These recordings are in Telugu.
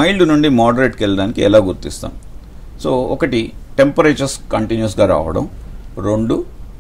మైల్డ్ నుండి మోడరేట్కి వెళ్ళడానికి ఎలా గుర్తిస్తాం సో ఒకటి టెంపరేచర్స్ కంటిన్యూస్గా రావడం రెండు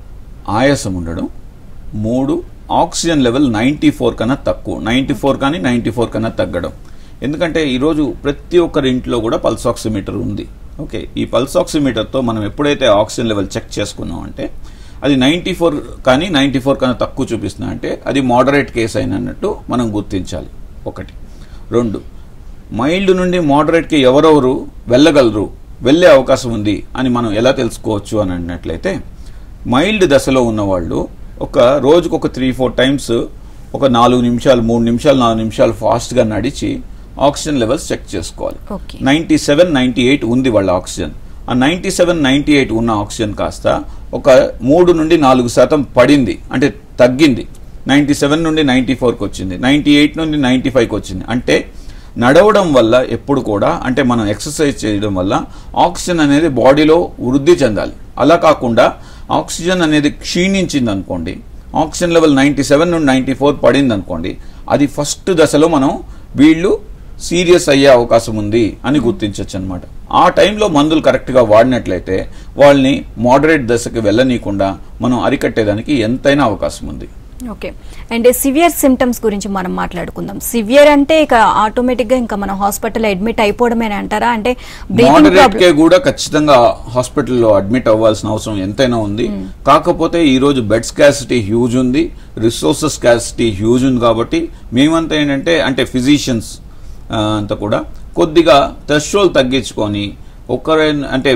ఆయాసం ఉండడం మూడు ఆక్సిజన్ లెవెల్ నైంటీ ఫోర్ కన్నా తక్కువ నైంటీ ఫోర్ కానీ నైంటీ ఫోర్ కన్నా తగ్గడం ఎందుకంటే ఈరోజు ప్రతి ఒక్కరి ఇంట్లో కూడా పల్స్ ఆక్సిమీటర్ ఉంది ఓకే ఈ పల్స్ ఆక్సిమీటర్తో మనం ఎప్పుడైతే ఆక్సిజన్ లెవెల్ చెక్ చేసుకున్నాం అంటే అది నైంటీ ఫోర్ కానీ నైంటీ ఫోర్ కన్నా తక్కువ చూపిస్తున్నా అంటే అది మోడరేట్ కేసు అయినట్టు మనం గుర్తించాలి ఒకటి రెండు మైల్డ్ నుండి మోడరేట్కి ఎవరెవరు వెళ్ళగలరు వెళ్ళే అవకాశం ఉంది అని మనం ఎలా తెలుసుకోవచ్చు అని అన్నట్లయితే మైల్డ్ దశలో ఉన్నవాళ్ళు ఒక రోజుకు ఒక త్రీ ఫోర్ టైమ్స్ ఒక నాలుగు నిమిషాలు మూడు నిమిషాలు నాలుగు నిమిషాలు ఫాస్ట్గా నడిచి ఆక్సిజన్ లెవెల్స్ చెక్ చేసుకోవాలి okay ninety seven ninety eight ఉంది వాళ్ళ ఆక్సిజన్ ఆ నైంటీ సెవెన్ నైంటీ ఎయిట్ ఉన్న ఆక్సిజన్ కాస్త ఒక మూడు నుండి నాలుగు శాతం పడింది అంటే తగ్గింది నైంటీ సెవెన్ నుండి నైంటీ ఫోర్కి వచ్చింది నైంటీ ఎయిట్ నుండి నైంటీ ఫైవ్కి వచ్చింది అంటే నడవడం వల్ల ఎప్పుడు కూడా అంటే మనం ఎక్సర్సైజ్ చేయడం వల్ల ఆక్సిజన్ అనేది బాడీలో వృద్ధి చెందాలి అలా కాకుండా ఆక్సిజన్ అనేది క్షీణించింది అనుకోండి ఆక్సిజన్ లెవెల్ నైంటీ సెవెన్ నుండి నైంటీ ఫోర్ పడింది అనుకోండి అది ఫస్ట్ దశలో మనం వీళ్ళు సీరియస్ అయ్యే అవకాశం ఉంది అని గుర్తించవచ్చు అనమాట ఆ టైంలో మందులు కరెక్ట్గా వాడినట్లయితే వాళ్ళని మోడరేట్ దశకి వెళ్ళనీయకుండా మనం అరికట్టేదానికి ఎంతైనా అవకాశం ఉంది ఓకే అండ్ సివియర్ సిమ్టమ్స్ గురించి మనం మాట్లాడుకుందాం సివియర్ అంటే ఇక ఆటోమేటిక్ గా ఇంకా మనం హాస్పిటల్ అడ్మిట్ అయిపోవడమేనా అంటారా అంటే బ్రీతింగ్ మోడరేట్ ప్రాబ్లం కే కూడా ఖచ్చితంగా హాస్పిటల్లో అడ్మిట్ అవ్వాల్సిన అవసరం ఎంతైనా ఉంది కాకపోతే ఈ రోజు బెడ్ స్కాసిటీ హ్యూజ్ ఉంది రిసోర్సెస్ స్కాసిటీ హ్యూజ్ ఉంది కాబట్టి మేమంతా ఏంటంటే అంటే ఫిజిషియన్స్ అంతా కూడా కొద్దిగా థ్రెషోల్ తగ్గించుకొని ఒకరే అంటే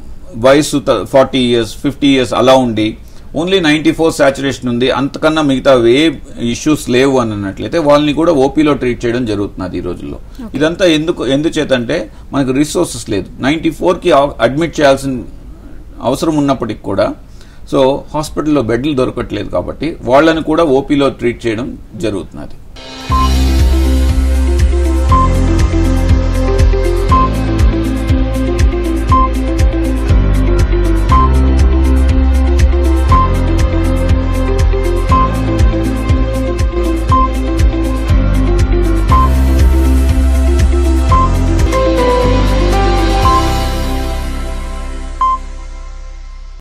వయసు ఫార్టీ ఇయర్స్ ఫిఫ్టీ ఇయర్స్ అలా ఉండి ఓన్లీ నైంటీ ఫోర్ సాచురేషన్ ఉంది అంతకన్నా మిగతా ఏ ఇష్యూస్ లేవు అని అన్నట్లయితే వాళ్ళని కూడా ఓపీలో ట్రీట్ చేయడం జరుగుతున్నది ఈ రోజుల్లో ఇదంతా ఎందుకు ఎందుచేతంటే మనకు రిసోర్సెస్ లేదు నైంటీ ఫోర్కి అడ్మిట్ చేయాల్సిన అవసరం ఉన్నప్పటికి కూడా సో హాస్పిటల్లో బెడ్లు దొరకట్లేదు కాబట్టి వాళ్ళని కూడా ఓపీలో ట్రీట్ చేయడం జరుగుతున్నది